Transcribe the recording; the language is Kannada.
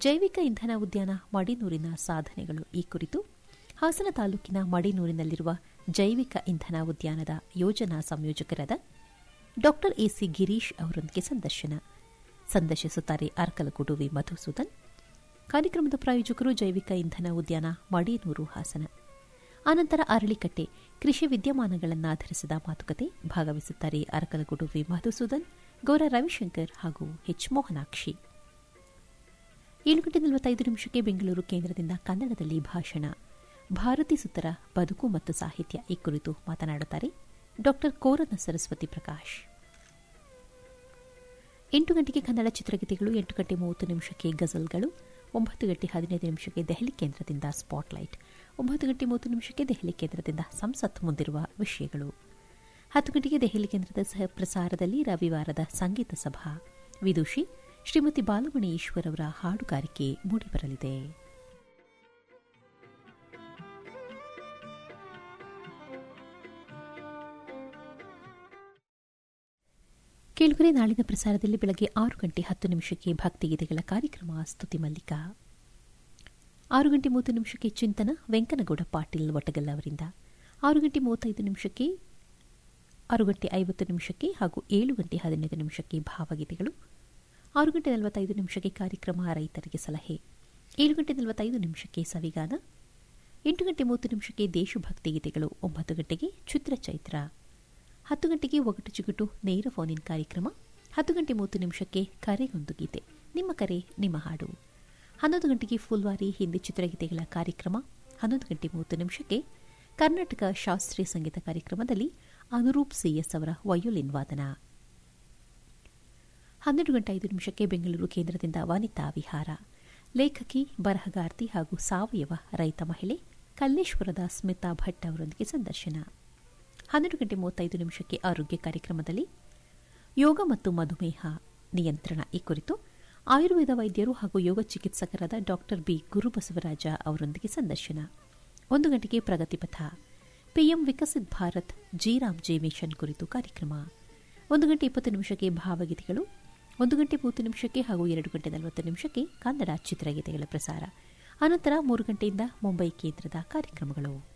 ಜೈವಿಕ ಇಂಧನ ಉದ್ಯಾನ ಮಡಿನೂರಿನ ಸಾಧನೆಗಳು ಈ ಕುರಿತು ಹಾಸನ ತಾಲೂಕಿನ ಮಡಿನೂರಿನಲ್ಲಿರುವ ಜೈವಿಕ ಇಂಧನ ಉದ್ಯಾನದ ಯೋಜನಾ ಸಂಯೋಜಕರಾದ ಡಾ ಎಸಿ ಗಿರೀಶ್ ಅವರೊಂದಿಗೆ ಸಂದರ್ಶನ ಸಂದರ್ಶಿಸುತ್ತಾರೆ ಅರ್ಕಲಗೂಡು ವಿ ಮಧುಸೂದನ್ ಕಾರ್ಯಕ್ರಮದ ಪ್ರಾಯೋಜಕರು ಜೈವಿಕ ಇಂಧನ ಉದ್ಯಾನ ಮಡಿನೂರು ಹಾಸನ ಆನಂತರ ಅರಳಿಕಟ್ಟೆ ಕೃಷಿ ವಿದ್ಯಮಾನಗಳನ್ನಾಧರಿಸಿದ ಮಾತುಕತೆ ಭಾಗವಹಿಸುತ್ತಾರೆ ಅರಕಲಗೂಡು ವಿ ಮಧುಸೂದನ್ ಗೌರ ರವಿಶಂಕರ್ ಹಾಗೂ ಎಚ್ ಮೋಹನಾಕ್ಷಿ ಏಳು ಗಂಟೆ ನಲವತ್ತೈದು ನಿಮಿಷಕ್ಕೆ ಬೆಂಗಳೂರು ಕೇಂದ್ರದಿಂದ ಕನ್ನಡದಲ್ಲಿ ಭಾಷಣ ಭಾರತಿ ಸುತ್ತರ ಬದುಕು ಮತ್ತು ಸಾಹಿತ್ಯ ಈ ಕುರಿತು ಮಾತನಾಡುತ್ತಾರೆ ಡಾ ಕೋರನ ಸರಸ್ವತಿ ಪ್ರಕಾಶ್ ಎಂಟು ಗಂಟೆಗೆ ಕನ್ನಡ ಚಿತ್ರಗೀತೆಗಳು ಎಂಟು ಗಂಟೆ ಮೂವತ್ತು ನಿಮಿಷಕ್ಕೆ ಗಜಲ್ಗಳು ಒಂಬತ್ತು ಗಂಟೆ ಹದಿನೈದು ನಿಮಿಷಕ್ಕೆ ದೆಹಲಿ ಕೇಂದ್ರದಿಂದ ಸ್ಪಾಟ್ಲೈಟ್ ಒಂಬತ್ತು ಗಂಟೆ ಮೂವತ್ತು ನಿಮಿಷಕ್ಕೆ ದೆಹಲಿ ಕೇಂದ್ರದಿಂದ ಸಂಸತ್ ಮುಂದಿರುವ ವಿಷಯಗಳು ಹತ್ತು ಗಂಟೆಗೆ ದೆಹಲಿ ಕೇಂದ್ರದ ಸಹ ಪ್ರಸಾರದಲ್ಲಿ ರವಿವಾರದ ಸಂಗೀತ ಸಭಾ ವಿದುಷಿ ಶ್ರೀಮತಿ ಬಾಲಮಣಿ ಈಶ್ವರ್ ಅವರ ಹಾಡುಗಾರಿಕೆ ಮೂಡಿಬರಲಿದೆ ಕೇಳುಗರೆ ನಾಳಿನ ಪ್ರಸಾರದಲ್ಲಿ ಬೆಳಗ್ಗೆ ಆರು ಗಂಟೆ ಹತ್ತು ನಿಮಿಷಕ್ಕೆ ಭಕ್ತಿಗೀತೆಗಳ ಕಾರ್ಯಕ್ರಮ ಸ್ತುತಿ ಮಲ್ಲಿಕ ಆರು ಗಂಟೆ ಮೂವತ್ತು ನಿಮಿಷಕ್ಕೆ ಚಿಂತನ ವೆಂಕನಗೌಡ ಪಾಟೀಲ್ ಒಟಗಲ್ ಅವರಿಂದ ಆರು ಗಂಟೆ ಮೂವತ್ತೈದು ನಿಮಿಷಕ್ಕೆ ಆರು ಗಂಟೆ ಐವತ್ತು ನಿಮಿಷಕ್ಕೆ ಹಾಗೂ ಏಳು ಗಂಟೆ ಹದಿನೈದು ನಿಮಿಷಕ್ಕೆ ಭಾವಗೀತೆಗಳು ಆರು ಗಂಟೆ ನಲವತ್ತೈದು ನಿಮಿಷಕ್ಕೆ ಕಾರ್ಯಕ್ರಮ ರೈತರಿಗೆ ಸಲಹೆ ಏಳು ಗಂಟೆ ನಲವತ್ತೈದು ನಿಮಿಷಕ್ಕೆ ಸವಿಗಾನ ಎಂಟು ಗಂಟೆ ಮೂವತ್ತು ನಿಮಿಷಕ್ಕೆ ದೇಶಭಕ್ತಿ ಗೀತೆಗಳು ಒಂಬತ್ತು ಗಂಟೆಗೆ ಚಿತ್ರಚೈತ್ರ ಹತ್ತು ಗಂಟೆಗೆ ಒಗಟು ಚಿಗುಟು ನೇರ ಫೋನ್ ಇನ್ ಕಾರ್ಯಕ್ರಮ ಹತ್ತು ಗಂಟೆ ಮೂವತ್ತು ನಿಮಿಷಕ್ಕೆ ಕರೆಗೊಂದು ಗೀತೆ ನಿಮ್ಮ ಕರೆ ನಿಮ್ಮ ಹಾಡು ಹನ್ನೊಂದು ಗಂಟೆಗೆ ಫುಲ್ವಾರಿ ಹಿಂದಿ ಚಿತ್ರಗೀತೆಗಳ ಕಾರ್ಯಕ್ರಮ ಹನ್ನೊಂದು ಗಂಟೆ ಮೂವತ್ತು ನಿಮಿಷಕ್ಕೆ ಕರ್ನಾಟಕ ಶಾಸ್ತ್ರೀಯ ಸಂಗೀತ ಕಾರ್ಯಕ್ರಮದಲ್ಲಿ ಅನುರೂಪ್ ಸಿಎಸ್ ಅವರ ವಯೋಲಿನ್ ವಾದನ ಹನ್ನೆರಡು ಗಂಟೆ ಐದು ನಿಮಿಷಕ್ಕೆ ಬೆಂಗಳೂರು ಕೇಂದ್ರದಿಂದ ವನಿತಾ ವಿಹಾರ ಲೇಖಕಿ ಬರಹಗಾರ್ತಿ ಹಾಗೂ ಸಾವಯವ ರೈತ ಮಹಿಳೆ ಕಲ್ಲೇಶ್ವರದ ಸ್ಮಿತಾ ಭಟ್ ಅವರೊಂದಿಗೆ ಸಂದರ್ಶನ ಹನ್ನೆರಡು ಗಂಟೆ ಮೂವತ್ತೈದು ನಿಮಿಷಕ್ಕೆ ಆರೋಗ್ಯ ಕಾರ್ಯಕ್ರಮದಲ್ಲಿ ಯೋಗ ಮತ್ತು ಮಧುಮೇಹ ನಿಯಂತ್ರಣ ಈ ಕುರಿತು ಆಯುರ್ವೇದ ವೈದ್ಯರು ಹಾಗೂ ಯೋಗ ಚಿಕಿತ್ಸಕರಾದ ಡಾಕ್ಟರ್ ಬಿ ಗುರುಬಸವರಾಜ ಅವರೊಂದಿಗೆ ಸಂದರ್ಶನ ಒಂದು ಗಂಟೆಗೆ Pragatipatha PM Viksit Bharat G Ramji mission ಕುರಿತು ಕಾರ್ಯಕ್ರಮ ಒಂದು ಗಂಟೆ ಇಪ್ಪತ್ತು ನಿಮಿಷಕ್ಕೆ ಭಾವಗೀತೆಗಳು ಒಂದು ಗಂಟೆ ಮೂವತ್ತು ನಿಮಿಷಕ್ಕೆ ಹಾಗೂ ಎರಡು ಗಂಟೆ ನಲವತ್ತು ನಿಮಿಷಕ್ಕೆ ಕನ್ನಡ ಚಿತ್ರಗೀತೆಗಳ ಪ್ರಸಾರ ಅನಂತರ ಮೂರು ಗಂಟೆಯಿಂದ ಮುಂಬೈ ಕೇಂದ್ರದ ಕಾರ್ಯಕ್ರಮಗಳು